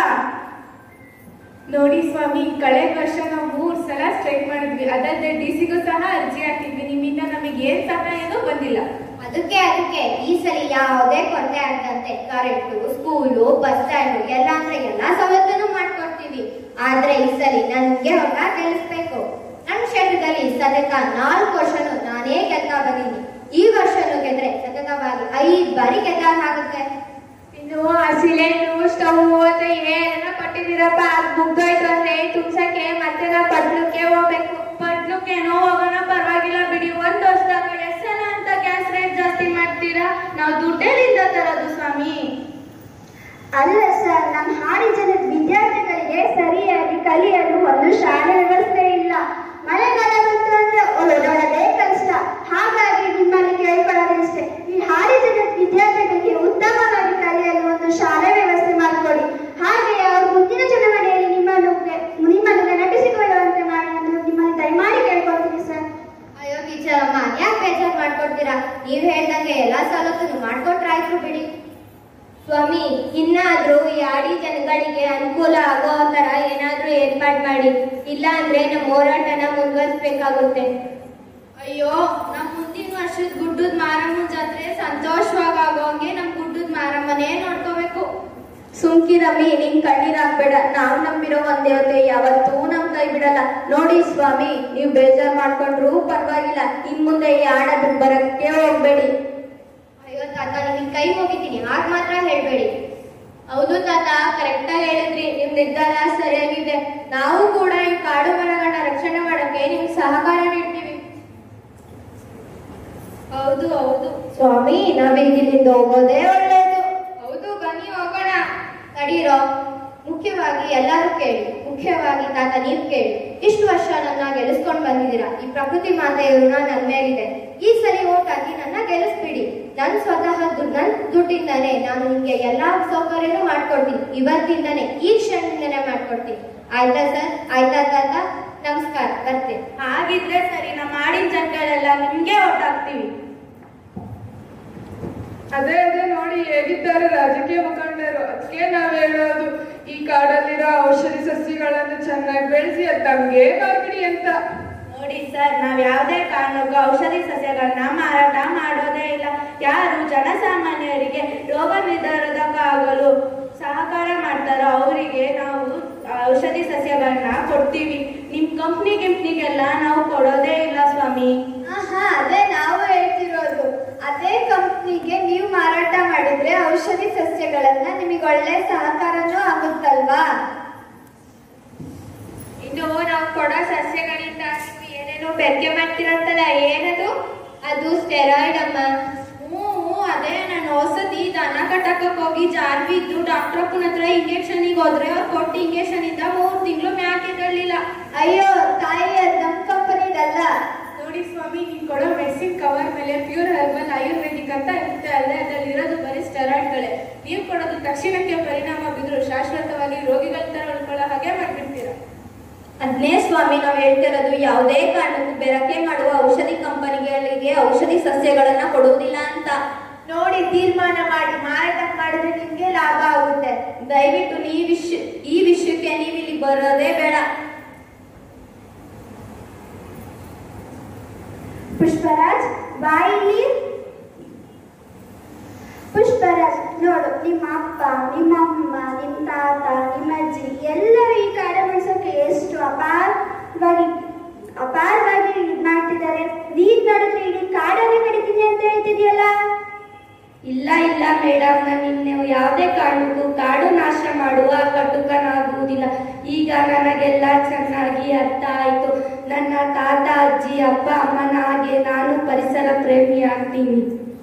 ನೋಡಿ ಸ್ವಾಮಿ ಕಳೆದ ವರ್ಷ ನಾವು ಮೂರ್ ಸಲ ಸ್ಟ್ರೈಕ್ ಮಾಡಿದ್ವಿ ಅದಲ್ಲದೆ ಡಿ ಸಿಗೂ ಸಹ ಅರ್ಜಿ ಹಾಕಿದ್ವಿ ನಿಮ್ಮಿಂದ ನಮಗೆ ಏನ್ ಸಹಾಯನೂ ಬಂದಿಲ್ಲ ಅದಕ್ಕೆ ಅದಕ್ಕೆ ಈ ಸಲ ಯಾವುದೇ ಕೊರತೆ ಆಗದಂತೆ ಕರೆಂಟು ಸ್ಕೂಲು ಬಸ್ ಸ್ಟ್ಯಾಂಡು ಎಲ್ಲ ಅಂದ್ರೆ ಎಲ್ಲಾ ಸವಲತ್ತನ್ನು ಮಾಡ್ಕೊಡ್ತೀವಿ ಆದ್ರೆ ಈ ಸಲ ನನ್ಗೆ ಹೊರ ಗೆಲ್ಲಿಸ್ಬೇಕು ನನ್ನ ಕ್ಷೇತ್ರದಲ್ಲಿ ಸತತ ನಾಲ್ಕು ವರ್ಷನು ನಾನೇ ಗೆಲ್ತಾ ಬಂದೀನಿ ಈ ವರ್ಷನೂ ಗೆದ್ರೆ ಸತತವಾಗಿ ಐದ್ ಬಾರಿ ಗೆದ್ದಾಗುತ್ತೆ ಇನ್ನು ಆ ಸಿಲಿಂಡ್ರು ಸ್ಟವ್ ಅಂತ ಏನೇನೋ ಕೊಟ್ಟಿದ್ದೀರಪ್ಪ ಅದು ಮುಗ್ದೋಯ್ತು ಅಂದ್ರೆ ತುಂಬ್ಸಕ್ಕೆ ಮತ್ತೆ ನಾವು ಪಟ್ಲಕ್ಕೆ ಹೋಗ್ಬೇಕು ಪಟ್ಲಕ್ಕೇನೋ ಹೋಗೋಣ ಪರವಾಗಿಲ್ಲ ಬಿಡಿ ಒಂದ್ ವರ್ಷದಾಗ ಎಷ್ಟ್ ಸಲ ಅಂತ ಗ್ಯಾಸ್ ರೇಟ್ ಜಾಸ್ತಿ ಮಾಡ್ತೀರಾ ನಾವು ದುಡ್ಡೇಲಿಂದ ತರೋದು ಸ್ವಾಮಿ ಅಲ್ಲ ಸರ್ ನಮ್ಮ ಹಾಡಿ ಜನದ ವಿದ್ಯಾರ್ಥಿಗಳಿಗೆ ಸರಿಯಾಗಿ ಕಲಿಯಲು ಒಂದು ಶಾಲೆ ವ್ಯವಸ್ಥೆ ಇಲ್ಲ ಮಳೆಗಾಲ ಬಂತು ಅಂದ್ರೆ ಓಡಾಡೋದೇ ಕಷ್ಟ ಹಾಗಾಗಿ ನಿಮ್ಮಲ್ಲಿ ಕೇಳ್ಕೊಳ್ಳೋದಿಷ್ಟೇ ಈ ಹಾಡಿ ಜನದ ವಿದ್ಯಾರ್ಥಿಗಳಿಗೆ ಉತ್ತಮವಾಗಿ ಕಲಿಯಲು ಒಂದು ಶಾಲೆ ವ್ಯವಸ್ಥೆ ಮಾಡಿಕೊಡಿ ಹಾಗೆ ಅವರು ಮುಂದಿನ ಚುನಾವಣೆಯಲ್ಲಿ ನಿಮ್ಮನ್ನು ನಿಮ್ಮನ್ನು ನೆನಪಿಸಿಕೊಳ್ಳುವಂತೆ ಮಾಡಿ ಎಂದು ನಿಮ್ಮಲ್ಲಿ ದಯಮಾಡಿ ಕೇಳ್ಕೊಳ್ತೀನಿ ಸರ್ ಅಯ್ಯೋ ಟೀಚರ್ ಅಮ್ಮ ಯಾಕೆ ಬೇಜಾರ್ ಮಾಡ್ಕೊಡ್ತೀರಾ ನೀವ್ ಹೇಳ್ದಂಗೆ ಎಲ್ಲಾ ಸವಲತ್ತನ್ನು ಮಾಡ್ಕೊಟ್ರಾಯ್ತು ಬಿಡಿ ಸ್ವಾಮಿ ಇನ್ನಾದ್ರೂ ಈ ಆಡಿ ಜನಗಳಿಗೆ ಅನುಕೂಲ ಆಗೋ ತರ ಏನಾದ್ರೂ ಏರ್ಪಾಡ್ ಮಾಡಿ ಇಲ್ಲ ಅಂದ್ರೆ ನಮ್ಮ ಹೋರಾಟನ ಮುಂದುವರಿಸ್ಬೇಕಾಗುತ್ತೆ ಅಯ್ಯೋ ನಮ್ ಮುಂದಿನ ವರ್ಷದ ಗುಡ್ಡದ ಮಾರಮ್ಮನ ಜಾತ್ರೆ ಸಂತೋಷವಾಗಿ ಆಗೋಂಗೆ ನಮ್ ಗುಡ್ಡದ ಮಾರಮ್ಮನೇ ನೋಡ್ಕೋಬೇಕು ಸುಮ್ಕಿರಮ್ಮಿ ನಿಮ್ ಕಣ್ಣೀರಾಗ್ಬೇಡ ನಾವ್ ನಂಬಿರೋ ಒಂದ್ ದೇವತೆ ಯಾವತ್ತೂ ನಮ್ ಕೈ ಬಿಡಲ್ಲ ನೋಡಿ ಸ್ವಾಮಿ ನೀವ್ ಬೇಜಾರ್ ಮಾಡ್ಕೊಂಡ್ರು ಪರವಾಗಿಲ್ಲ ಇನ್ ಮುಂದೆ ಈ ಆಡೋದ್ ಬರಕ್ಕೆ ಹೋಗ್ಬೇಡಿ ಅಯ್ಯೋ ತಾತ ನಿಮಗೆ ಕೈ ಮುಗಿತೀನಿ ಹಾಗ್ ಮಾತ್ರ ಹೇಳ್ಬೇಡಿ ಹೌದು ತಾತ ಕರೆಕ್ಟ್ ಆಗಿ ಹೇಳಿದ್ರಿ ನಿಮ್ ನಿರ್ಧಾರ ಸರಿಯಾಗಿದೆ ನಾವು ಕೂಡ ಈ ಕಾಡು ಮರಗಳನ್ನ ರಕ್ಷಣೆ ಮಾಡಕ್ಕೆ ನಿಮ್ಗೆ ಸಹಕಾರ ನೀಡ್ತೀವಿ ಹೌದು ಹೌದು ಸ್ವಾಮಿ ನಾವೀಗ ಇಲ್ಲಿಂದ ಹೋಗೋದೇ ಒಳ್ಳೇದು ಹೌದು ಬನ್ನಿ ಹೋಗೋಣ ತಡೀರೋ ಮುಖ್ಯವಾಗಿ ಎಲ್ಲರೂ ಕೇಳಿ ಮುಖ್ಯವಾಗಿ ತಾತ ನೀವ್ ಕೇಳಿ ಇಷ್ಟು ವರ್ಷ ನನ್ನ ಗೆಲ್ಲಿಸ್ಕೊಂಡ್ ಬಂದಿದ್ದೀರಾ ಈ ಪ್ರಕೃತಿ ಮಾತೆಯ ಋಣ ನನ್ ಮೇಲಿದೆ ಈ ಸಲ ಓಟ್ ಹಾಕಿ ನನ್ನ ಗೆಲ್ಲಿಸ್ಬಿಡಿ ನನ್ ಸ್ವತಃ ದುಡ್ಡು ನನ್ ದುಡ್ಡಿಂದಾನೆ ನಾನು ನಿಮ್ಗೆ ಎಲ್ಲಾ ಸೌಕರ್ಯನೂ ಮಾಡ್ಕೊಡ್ತೀನಿ ಇವತ್ತಿಂದಾನೆ ಈ ಕ್ಷಣದಿಂದಾನೆ ಮಾಡ್ಕೊಡ್ತೀನಿ ಆಯ್ತಾ ಸರ್ ಆಯ್ತಾ ತಾತ ನಮಸ್ಕಾರ ಬರ್ತೀನಿ ಹಾಗಿದ್ರೆ ಸರಿ ನಮ್ಮ ಮಾಡಿನ ಜನಗಳೆಲ್ಲ ನಿಮ್ಗೆ ಓಟ್ ಹಾಕ್ತೀವಿ ಅದೇ ಅದೇ ನೋಡಿ ಹೇಗಿದ್ದಾರೆ ರಾಜಕೀಯ ಮುಖಂಡರು ಅದಕ್ಕೆ ನಾವ್ ಹೇಳೋದು ಈ ಕಾಡಲ್ಲಿರೋ ಔಷಧಿ ಸಸ್ಯಗಳನ್ನು ಚೆನ್ನಾಗಿ ಬೆಳೆಸಿ ಅದು ತಮ್ಗೆ ಮಾಡ್ಬಿಡಿ ಅಂತ ನೋಡಿ ಸರ್ ನಾವ್ ಯಾವುದೇ ಕಾರಣಕ್ಕೂ ಔಷಧಿ ಸಸ್ಯಗಳನ್ನ ಮಾರಾಟ ಮಾಡೋದೇ ಇಲ್ಲ ಯಾರು ಜನಸಾಮಾನ್ಯರಿಗೆ ರೋಗ ನಿರ್ಧಾರಕ್ಕಾಗಲು ಸಹಕಾರ ಮಾಡ್ತಾರೋ ಅವರಿಗೆ ನಾವು ಔಷಧಿ ಸಸ್ಯಗಳನ್ನ ಕೊಡ್ತೀವಿ ನಿಮ್ ಕಂಪ್ನಿ ಗಿಂಪ್ನಿಗೆಲ್ಲ ನಾವು ಕೊಡೋದೇ ಇಲ್ಲ ಸ್ವಾಮಿ ಆಹಾ ಅದೇ ನಾವು ಹೇಳ್ತಿರೋದು ಅದೇ ಕಂಪ್ನಿಗೆ ನೀವು ಮಾರಾಟ ಮಾಡಿದ್ರೆ ಔಷಧಿ ಸಸ್ಯಗಳನ್ನ ನಿಮಗೆ ಒಳ್ಳೆ ಸಹಕಾರನೂ ಆಗುತ್ತಲ್ವಾ ಇನ್ನು ನಾವು ಕೊಡೋ ಸಸ್ಯಗಳಿಂದ ನೀವು ಏನೇನೋ ಬೆರಕೆ ಮಾಡ್ತೀರಂತಲ್ಲ ಏನದು ಅದು ಸ್ಟೆರಾಯ್ಡ್ ಅಮ್ಮ ಹ್ಞೂ ಹ್ಞೂ ಅದೇ ನಾನು ಹೊಸದಿ ದನ ಕಟ್ಟಕ್ಕೆ ಹೋಗಿ ಜಾರ್ ಬಿದ್ದು ಡಾಕ್ಟರ್ ಅಪ್ಪನ ಹತ್ರ ಇಂಜೆಕ್ಷನಿಗೆ ಹೋದ್ರೆ ಅವ್ರು ಕೊಟ್ಟು ಇಂಜೆಕ್ಷನ್ ಇಂದ ಮೂರು ತಿಂಗಳು ಮ್ಯಾಕೆ ತಳ್ಳಿಲ್ಲ ಅಯ್ಯೋ ತಾಯಿ ಅದು ನಮ್ಮ ಕಂಪನಿದಲ್ಲ ನೋಡಿ ಸ್ವಾಮಿ ನೀವು ಕೊಡೋ ಮೆಡಿಸಿನ್ ಕವರ್ ಮೇಲೆ ಪ್ಯೂರ್ ಹರ್ಬಲ್ ಆಯುರ್ವೇದಿಕ್ ಅಂತ ಇರುತ್ತೆ ಅಲ್ಲದೆ ಅದರಲ್ಲಿ ಇರೋದು ಬರೀ ಸ್ಟೆರಾಯ್ಡ್ಗಳೇ ನೀವು ಕೊಡೋದು ತಕ್ಷಣಕ್ಕೆ ಪರಿಣಾಮ ಬಿದ್ರು ಶಾಶ್ವತವಾಗಿ ರೋಗಿಗಳ ತರ ಉಳ್ಕೊಳ್ಳೋ ಹಾಗೆ ಮಾಡ್ಬಿಡ್ತೀರಾ ಅದನ್ನೇ ಸ್ವಾಮಿ ನಾವು ಹೇಳ್ತಿರೋದು ಯಾವುದೇ ಕಾರಣಕ್ಕೂ ಬೆರಕೆ ಮಾಡುವ ಔಷಧಿ ಕಂಪನಿಗಳಿಗೆ ಔಷಧಿ ಸಸ್ಯಗಳನ್ನ ಕೊಡುವುದಿಲ್ಲ ಅಂತ ನೋಡಿ ತೀರ್ಮಾನ ಮಾಡಿ ಮಾರಾಟ ಮಾಡಿದ್ರೆ ನಿಮ್ಗೆ ಲಾಭ ಆಗುತ್ತೆ ದಯವಿಟ್ಟು ಈ ವಿಷಯ ಈ ವಿಷಯಕ್ಕೆ ನೀವು ಇಲ್ಲಿ ಬರೋದೇ ಬೇಡ ಪುಷ್ಪರಾಜ್ ಬಾಯಿಲಿ ಪುಷ್ಪರಾಜ್ ನೋಡು ನಿಮ್ಮ ಅಪ್ಪ ನಿಮ್ಮಮ್ಮ ನಿಮ್ಮ ತಾತ ನಿಮ್ಮ ಅಜ್ಜಿ ಎಲ್ಲರೂ ಈ ಕಾಡ ಬೆಳೆಸೋಕೆ ಎಷ್ಟು ಅಪಾರವಾಗಿ ಅಪಾರವಾಗಿ ಇದು ಮಾಡ್ತಿದ್ದಾರೆ ನೀನ್ ನೋಡಿದ್ರೆ ಇಡೀ ಕಾಡನ್ನೇ ಕಡಿತೀನಿ ಅಂತ ಹೇಳ್ತಿದ್ಯಲ್ಲ ಇಲ್ಲ ಇಲ್ಲ ಮೇಡಮ್ ನಾನು ಇನ್ನು ಯಾವುದೇ ಕಾರಣಕ್ಕೂ ಕಾಡು ನಾಶ ಮಾಡುವ ಕಟುಕನಾಗುವುದಿಲ್ಲ ಈಗ ನನಗೆಲ್ಲ ಚೆನ್ನಾಗಿ ಅರ್ಥ ಆಯಿತು ನನ್ನ ತಾತ ಅಜ್ಜಿ ಅಪ್ಪ ಅಮ್ಮನ ಹಾಗೆ ನಾನು ಪರಿಸರ ಪ್ರೇಮಿ ಆಗ್ತೀನಿ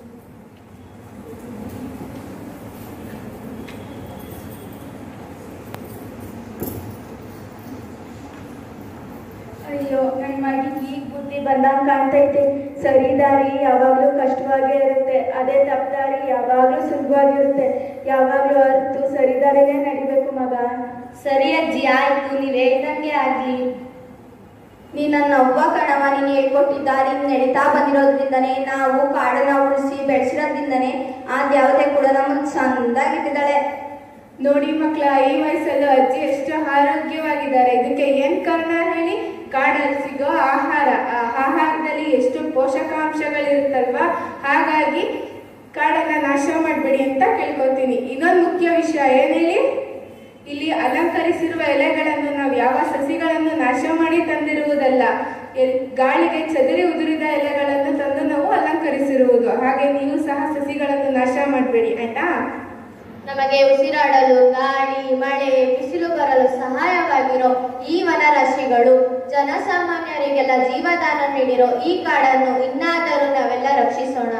ಅಯ್ಯೋ ನನ್ನ ಮಗಿಗೆ ಈಗ ಬುದ್ಧಿ ಬಂದಂಗೆ ಕಾಣ್ತೈತೆ ಸರಿ ದಾರಿ ಯಾವಾಗಲೂ ಕಷ್ಟವಾಗೇ ಇರುತ್ತೆ ಅದೇ ತಪ್ಪು ದಾರಿ ಯಾವಾಗಲೂ ಸುಲಭವಾಗಿರುತ್ತೆ ಯಾವಾಗಲೂ ಅರ್ತು ಸರಿ ದಾರಿನೇ ನಡಿಬೇಕು ಮಗ ಸರಿ ಅಜ್ಜಿ ಆಯ್ತು ನೀವ್ ಹೇಳ್ದಂಗೆ ಆಗ್ಲಿ ನೀ ನನ್ನ ಅವ್ವ ಕಣವ ನೀನು ಹೇಳ್ಕೊಟ್ಟಿದ್ದ ನೀನು ನಡೀತಾ ಬಂದಿರೋದ್ರಿಂದನೇ ನಾವು ಕಾಡನ್ನ ಉಳಿಸಿ ಬೆಳೆಸಿರೋದ್ರಿಂದನೇ ಆದ್ ಯಾವುದೇ ಕೂಡ ನಮ್ಮನ್ನ ಚಂದಾಗಿಟ್ಟಿದ್ದಾಳೆ ನೋಡಿ ಮಕ್ಕಳ ಈ ವಯಸ್ಸಲ್ಲೂ ಅಜ್ಜಿ ಎಷ್ಟು ಆರೋಗ್ಯವಾಗಿದ್ದಾರೆ ಇದಕ್ಕೆ ಏನ್ ಕಾರಣ ಹೇಳಿ ಕಾಡಲ್ಲಿ ಸಿಗೋ ಆಹಾರ ಆ ಆಹಾರದಲ್ಲಿ ಎಷ್ಟು ಪೋಷಕಾಂಶಗಳಿರುತ್ತಲ್ವಾ ಹಾಗಾಗಿ ಕಾಡನ್ನ ನಾಶ ಮಾಡಬೇಡಿ ಅಂತ ಕೇಳ್ಕೊತೀನಿ ಇನ್ನೊಂದು ಮುಖ್ಯ ವಿಷಯ ಏನ್ ಹೇಳಿ ಇಲ್ಲಿ ಅಲಂಕರಿಸಿರುವ ಎಲೆಗಳನ್ನು ನಾವು ಯಾವ ಸಸಿಗಳನ್ನು ನಾಶ ಮಾಡಿ ತಂದಿರುವುದಲ್ಲ ಎಲ್- ಗಾಳಿಗೆ ಚದುರಿ ಉದುರಿದ ಎಲೆಗಳನ್ನು ತಂದು ನಾವು ಅಲಂಕರಿಸಿರುವುದು ಹಾಗೆ ನೀವು ಸಹ ಸಸಿಗಳನ್ನು ನಾಶ ಮಾಡಬೇಡಿ ಆಯ್ತಾ ನಮಗೆ ಉಸಿರಾಡಲು ಗಾಳಿ ಮಳೆ ಬಿಸಿಲು ಬರಲು ಸಹಾಯವಾಗಿರೋ ಈ ವನರಾಶಿಗಳು ಜನಸಾಮಾನ್ಯರಿಗೆಲ್ಲ ಜೀವದಾನ ನೀಡಿರೋ ಈ ಕಾಡನ್ನು ಇನ್ನಾದರೂ ನಾವೆಲ್ಲ ರಕ್ಷಿಸೋಣ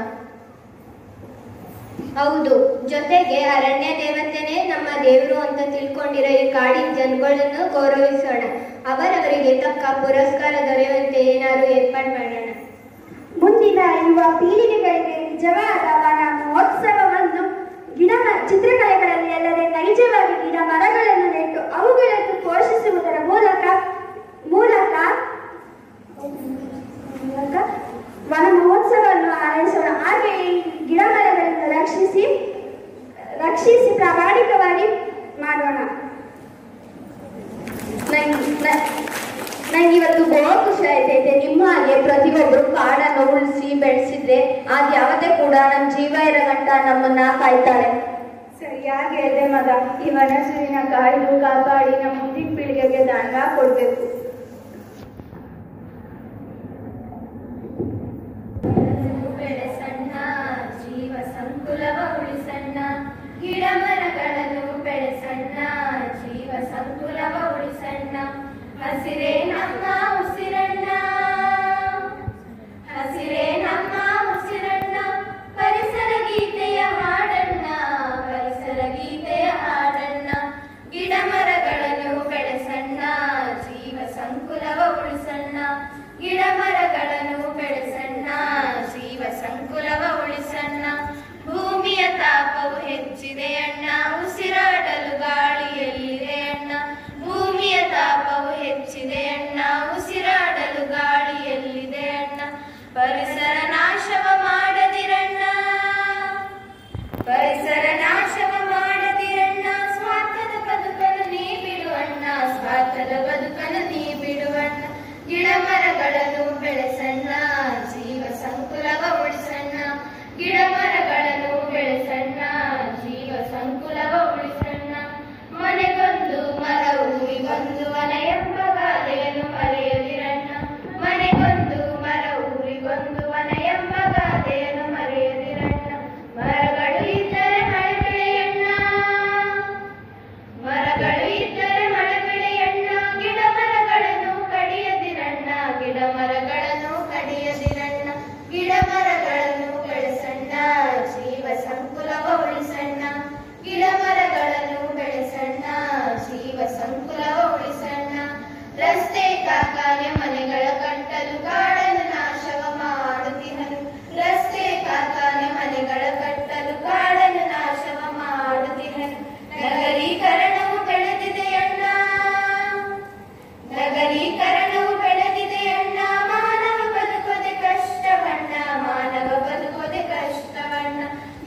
ಹೌದು ಜೊತೆಗೆ ಅರಣ್ಯ ದೇವತೆನೇ ನಮ್ಮ ದೇವರು ಅಂತ ತಿಳ್ಕೊಂಡಿರೋ ಈ ಕಾಡಿನ ಜನಗಳನ್ನು ಗೌರವಿಸೋಣ ಅವರವರಿಗೆ ತಕ್ಕ ಪುರಸ್ಕಾರ ದೊರೆಯುವಂತೆ ಏನಾದ್ರು ಏರ್ಪಾಡು ಮಾಡೋಣ ಮುಂದಿನ ಯುವ ಪೀಳಿಗೆಗಳಿಗೆ ನಿಜವಾದ ವನ ಮಹೋತ್ಸವವನ್ನು ಗಿಡ ಮ- ಚಿತ್ರಕಲೆಗಳಲ್ಲಿ ಅಲ್ಲದೆ ನೈಜವಾಗಿ ಗಿಡ ಮರಗಳನ್ನು ನೆಟ್ಟು ಅವುಗಳನ್ನು ಪೋಷಿಸುವುದರ ಮೂಲಕ ಮೂಲಕ ಮೂಲಕ ವನ ಮಹೋತ್ಸವವನ್ನು ಆರೈಸೋಣ ಹಾಗೆಯೇ ಈ ಗಿಡ ಮರಗಳನ್ನು ರಕ್ಷಿಸಿ ರಕ್ಷಿಸಿ ಪ್ರಾಮಾಣಿಕವಾಗಿ ಮಾಡೋಣ ನಂಗೆ ಇವತ್ತು ಬಹು ಖುಷಿ ಆಯ್ತೈತೆ ನಿಮ್ಮ ಹಾಗೆ ಪ್ರತಿಯೊಬ್ಬರು ಕಾಡನ್ನು ಉಳಿಸಿ ಬೆಳೆಸಿದ್ರೆ ಅದ್ ಯಾವುದೇ ಕೂಡ ನಮ್ಮ ಜೀವ ಇರೋ ಗಂಟ ನಮ್ಮನ್ನ ಕಾಯ್ತಾಳೆ ಸರಿಯಾಗಿ ಹೇಳಿದೆ ಮಗ ಈ ವನಸುವಿನ ಕಾಯ್ದು ಕಾಪಾಡಿ ನಮ್ಮ ಮುಂದಿನ ಪೀಳಿಗೆಗೆ ದಾನ ಕೊಡ್ಬೇಕು ಬೆಳೆಸಣ್ಣ ಜೀವ ಸಂಕುಲವ ಉಳಿಸಣ್ಣ ಗಿಡ ಮರಗಳನ್ನು ಬೆಳೆಸಣ್ಣ ಜೀವ ಸಂಕುಲವ ಉಳಿಸಣ್ಣ ಹಸಿರೇ ನಮ್ಮ ಉಸಿರಣ್ಣ ಹಸಿರೇ ನಮ್ಮ ಉಸಿರಣ್ಣ ಪರಿಸರ ಗೀತೆಯ ಹಾಡಣ್ಣ ಪರಿಸರ ಗೀತೆಯ ಹಾಡಣ್ಣ ಗಿಡ ಮರಗಳನ್ನು ಬೆಳೆಸಣ್ಣ ಜೀವ ಸಂಕುಲವ ಉಳಿಸಣ್ಣ ಗಿಡ ಮರಗಳನ್ನು ಬೆಳೆಸಣ್ಣ ಜೀವ ಸಂಕುಲವ ಉಳಿಸಣ್ಣ ಭೂಮಿಯ ತಾಪವು ಹೆಚ್ಚಿದೆ ಅಣ್ಣ ಉಸಿರಾಡಲು ಗಾಳಿ ಎಲ್ಲಿದೆ ಅಣ್ಣ ಭೂಮಿಯ ತಾಪವು ಹೆಚ್ಚಿದೆ ಅಣ್ಣ ಉಸಿರ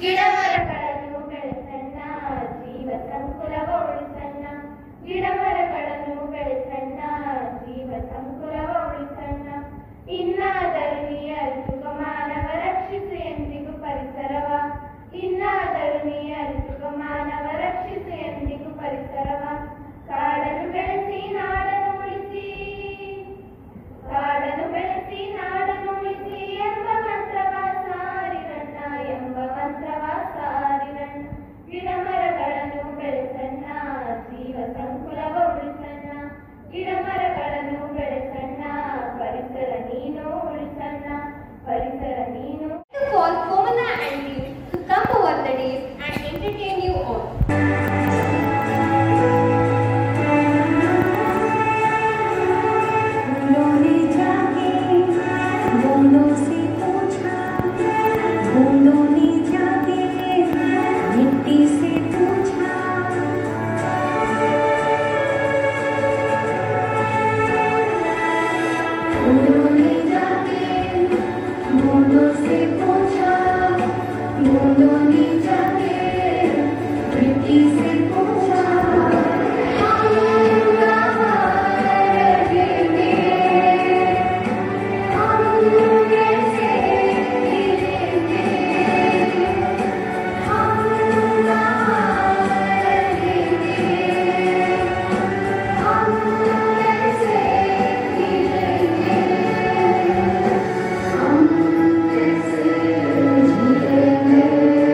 ಗಿಡ ಮರಗಳನ್ನು ಬೆಳೆಸಣ್ಣ ಜೀವ ಸಂಕುಲವ ಉಳಿಸಣ್ಣ ಗಿಡ ಮರಗಳನ್ನು ಬೆಳೆಸಣ್ಣ ಜೀವ ಸಂಕುಲವ ಉಳಿಸಣ್ಣ ಇನ್ನಾದರೂ ನೀ ಅರಿತುಕ ಮಾನವ ರಕ್ಷಿಸು ಎಂದಿಗೂ ಪರಿಸರವ ಇನ್ನಾದರೂ ನೀ ಅರಿತುಕ ಮಾನವ ರಕ್ಷಿಸು ಎಂದಿಗೂ ಪರಿಸರವ ಕಾಡನ್ನು ಬೆಳೆಸಿ ನಾಡನ್ನು ಉಳಿಸಿ ಕಾಡನ್ನು ಬೆಳೆಸಿ ನಾಡನ್ನು ಉಳಿಸಿ ಎಂಬ ಮಂತ್ರವ ಸಾರಿರಣ್ಣ ಎಂಬ ಮಂತ್ರವ ಸಾರಿರಣ್ಣ ಗಿಡ ಮರಗಳನ್ನು ಬೆಳೆಸಣ್ಣ ಜೀವ ಸಂಕುಲವ ಉಳಿಸಣ್ಣ ಗಿಡ ಮರಗಳನ್ನು ಬೆಳೆಸಣ್ಣ ಪರಿಸರ ನೀನು ಉಳಿಸಣ್ಣ ಪರಿಸರ ನೀನು to call Komala and you to come over the days and entertain you all. उन्होंने जाके बूंदों से पूछा बूंदों ने जाके मिट्टी से पूछा उन्होंने जाके बूंदों से पूछा बूंदों ने जाके मिट्टी से पूछा हम कहाँ रहेंगे हम कैसे जिएंगे हम कहाँ रहेंगे हम कैसे जिएंगे हम कैसे जिएंगे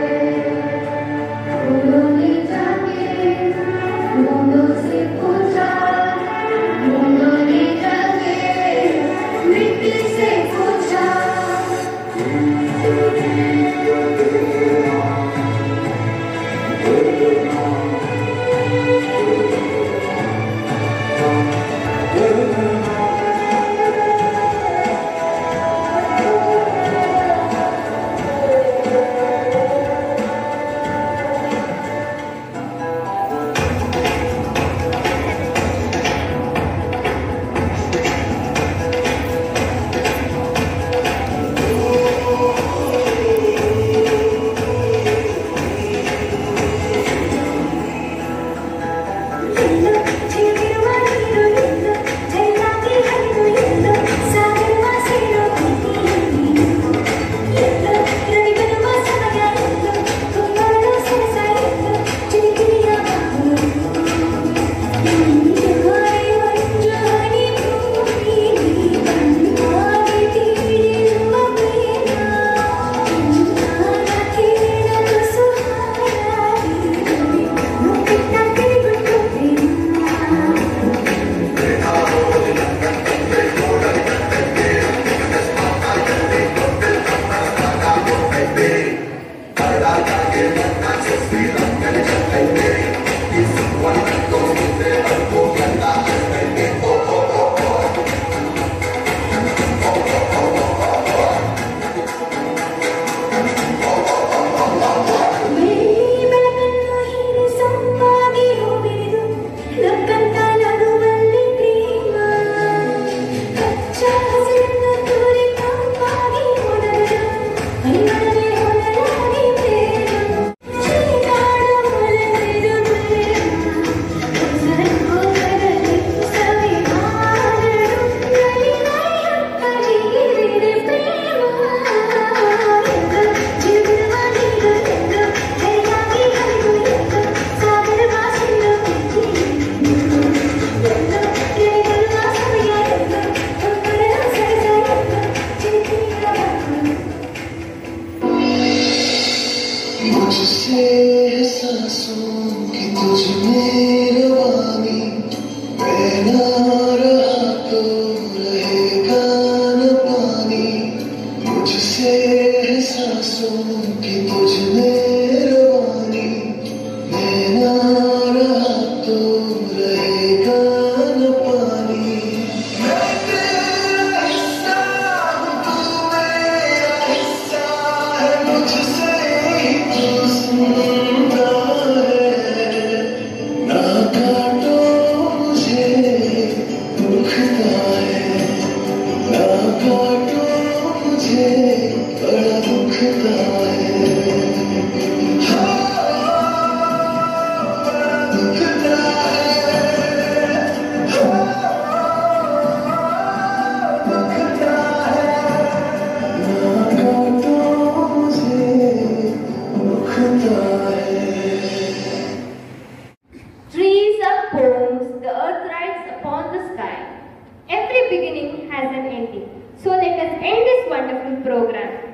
उन्होंने जाके बूंदों से पूछा बूंदों ने जाके मिट्टी से पूछा ಎಲ್ಲೋ ಚಿಗುರುವ ನೀರು ಎಲ್ಲೋ ಜೈಲಾಗಿ ಹರಿದು ಎಲ್ಲೋ ಸಾಗಿರುವ ಸೇರೋ ಪ್ರೀತಿ ಎಲ್ಲೋ ರವಿ ಬರುವ ಸಮಯ ಎಲ್ಲೋ ತುಂಬಾಳು ಸರಸ ಎಲ್ಲೋ ಚಿಲಿಕಿಲಿಯ ಮಾತು ಜಾರಿ ಮಂಜಾನಿ ಭೂಮಿ ಕಣ್ಣಾಗಿ ತೀಡಿರುವ ಪ್ರೇಮ ಕಣ್ಣಾಗ ಕೇಳಲು ಸುಹಾರಾಗಿ ಮುಟ್ಟಿಟ್ಟ ಕಿವಿಬಿಟ್ಟು ಪ್ರೇಮ ಬೆಳಕನ್ನು ಹೀರಿ ಸೊಂಪಾಗಿ ಹೂಬಿರಿದು ಲಕ್ಕಂತ ನಗುವಲ್ಲಿ ಪ್ರೇಮ ಕಚ್ಚ ಹಸಿರನ್ನು ತೋರಿ ತಂಪಾಗಿ ಹೊನರಲು ಪರಿಮಳವೇ ಹೊನರಾಗಿ ಪ್ರೇಮ ಚೀರಾಡು ಮೊಲನೆದು ಪ್ರೇಮ ಹೊಸರಂಗೋಗದಲ್ಲಿ ಸವಿಹಾರಡು ನಲಿನೈ ಹಕ್ಕಲಿಗಿರಿದೆ ಪ್ರೇಮ ಎಲ್ಲೋ ಜಿಗುರುವ ನೀರು ಎಲ್ಲೋ ಹರಿಯಾಗಿ ಹರಿದು ಎಲ್ಲೋ ಸಾಗರ ವಾಸಿಯೋ ಎಲ್ಲೋ ಕೇಳಿರುವ ಸಮಯ ಎಲ್ಲೋ ಒಬ್ಬರ ಸರಸ ಎಲ್ಲೋ ಚಿಂತೆಯ मुझसे सांसों की तुझ में रवानी मैं ना रहा तो रहेगा न पानी मुझसे सांसों की तुझ में रवानी मैं ना रहा तो रहेगा न पानी मैं तेरा हिस्सा हूँ तू मेरा हिस्सा है मुझसे ही तू सुनता है ना काटो मुझे बनता है Trees are poems, the earth rides upon the sky. Every beginning has an ending. So let us end this wonderful program